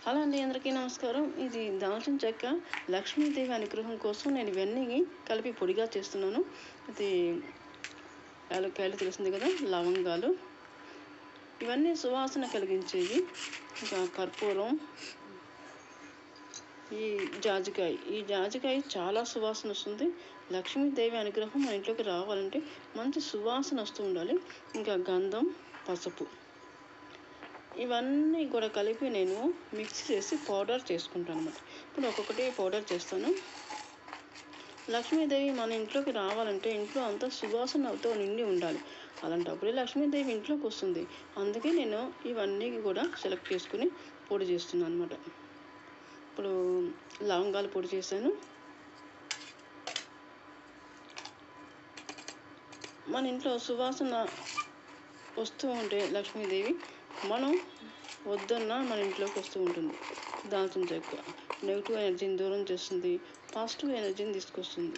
hello అండి అందరికీ నమస్కారం ఇది దాల్చిన చెక్క లక్ష్మీదేవి అనుగ్రహం కోసం నేను ఇవన్నీ కలిపి పొడిగా చేస్తున్నాను ఇది యాలక్కాయలు తెలిసింది కదా లవంగాలు ఇవన్నీ సువాసన కలిగించేవి ఇంకా కర్పూరం ఈ జాజికాయ ఈ జాజికాయ చాలా సువాసన వస్తుంది లక్ష్మీదేవి అనుగ్రహం మన ఇంట్లోకి రావాలంటే మంచి సువాసన వస్తూ ఉండాలి ఇంకా గంధం పసుపు ఇవన్నీ కూడా కలిపి నేను మిక్స్ చేసి పౌడర్ చేసుకుంటాను అనమాట ఇప్పుడు ఒక్కొక్కటి పౌడర్ చేస్తాను లక్ష్మీదేవి మన ఇంట్లోకి రావాలంటే ఇంట్లో అంతా సువాసనతో నిండి ఉండాలి అలాంటప్పుడే లక్ష్మీదేవి ఇంట్లోకి వస్తుంది అందుకే నేను ఇవన్నీ కూడా సెలెక్ట్ చేసుకుని పొడి చేస్తున్నాను అనమాట ఇప్పుడు లవంగాలు పొడి చేశాను మన ఇంట్లో సువాసన వస్తూ ఉంటే లక్ష్మీదేవి మనం వద్దన్నా మన ఇంట్లోకి వస్తూ ఉంటుంది దాల్చిన చెక్క నెగిటివ్ ఎనర్జీని దూరం చేస్తుంది పాజిటివ్ ఎనర్జీని తీసుకొస్తుంది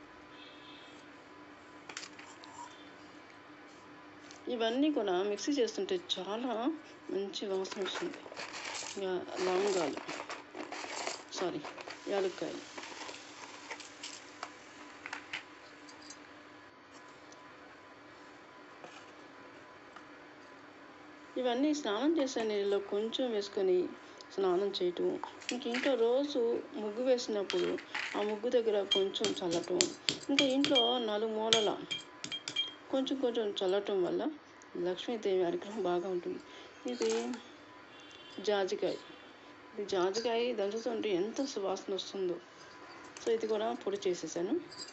ఇవన్నీ కూడా మిక్సీ చేస్తుంటే చాలా మంచి వాసన వస్తుంది ఇక లవంగాలు సారీ యాలక్కాయలు ఇవన్నీ స్నానం చేసే నీళ్ళలో కొంచెం వేసుకొని స్నానం చేయటం ఇంక ఇంట్లో రోజు ముగ్గు వేసినప్పుడు ఆ ముగ్గు దగ్గర కొంచెం చల్లటం ఇంకా ఇంట్లో నలుమూలల కొంచెం కొంచెం చల్లటం వల్ల లక్ష్మీదేవి అనుగ్రహం బాగా ఉంటుంది ఇది జాజికాయ ఇది జాజికాయ దంచుతుంటే ఎంత సువాసన వస్తుందో సో ఇది కూడా పొడి చేసేసాను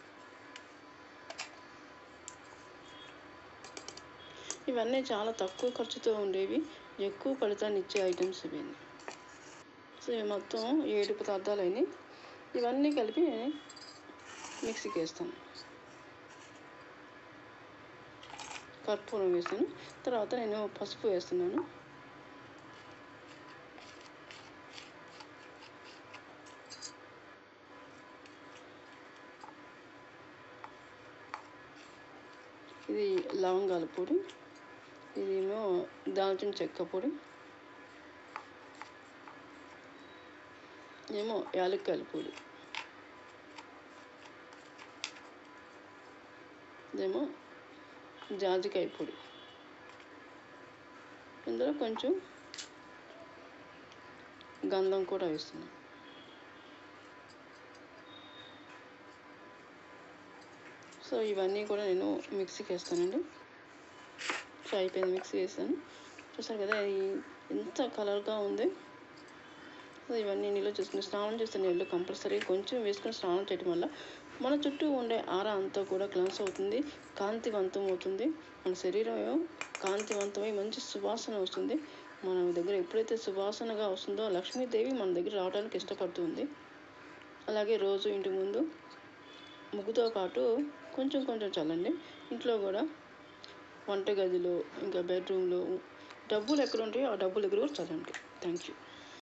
ఇవన్నీ చాలా తక్కువ ఖర్చుతో ఉండేవి ఎక్కువ ఫలితాన్ని ఇచ్చే ఐటమ్స్ ఇవన్నీ సో ఇవి మొత్తం ఏడు పదార్థాలు అయినాయి ఇవన్నీ కలిపి మిక్సీకి వేస్తాను కర్పూరం వేసాను తర్వాత నేను పసుపు వేస్తున్నాను ఇది లవంగాల పొడి ఇదేమో దాల్చిన చెక్క పొడి ఏమో యాలక్కాయల పొడి ఇదేమో జాజికాయ పొడి ఇందులో కొంచెం గంధం కూడా వేస్తున్నాను సో ఇవన్నీ కూడా నేను మిక్సీకి వేస్తానండి సో అయిపోయింది మిక్సీ వేసాను చూసారు కదా ఇది ఎంత కలర్గా ఉంది సో ఇవన్నీ నీళ్ళు చూసుకుని స్నానం చేస్తే నీళ్ళు కంపల్సరీ కొంచెం వేసుకొని స్నానం చేయడం వల్ల మన చుట్టూ ఉండే ఆర అంతా కూడా క్లెన్స్ అవుతుంది కాంతివంతం అవుతుంది మన శరీరం కాంతివంతమై మంచి సువాసన వస్తుంది మన దగ్గర ఎప్పుడైతే సువాసనగా వస్తుందో లక్ష్మీదేవి మన దగ్గర రావడానికి ఇష్టపడుతుంది అలాగే రోజు ఇంటి ముందు ముగ్గుతో పాటు కొంచెం కొంచెం చల్లండి ఇంట్లో కూడా వంటగదిలో ఇంకా బెడ్రూమ్లో డబ్బులు ఎక్కడ ఉంటాయో ఆ డబ్బుల దగ్గర కూడా చల్లండి థ్యాంక్ యూ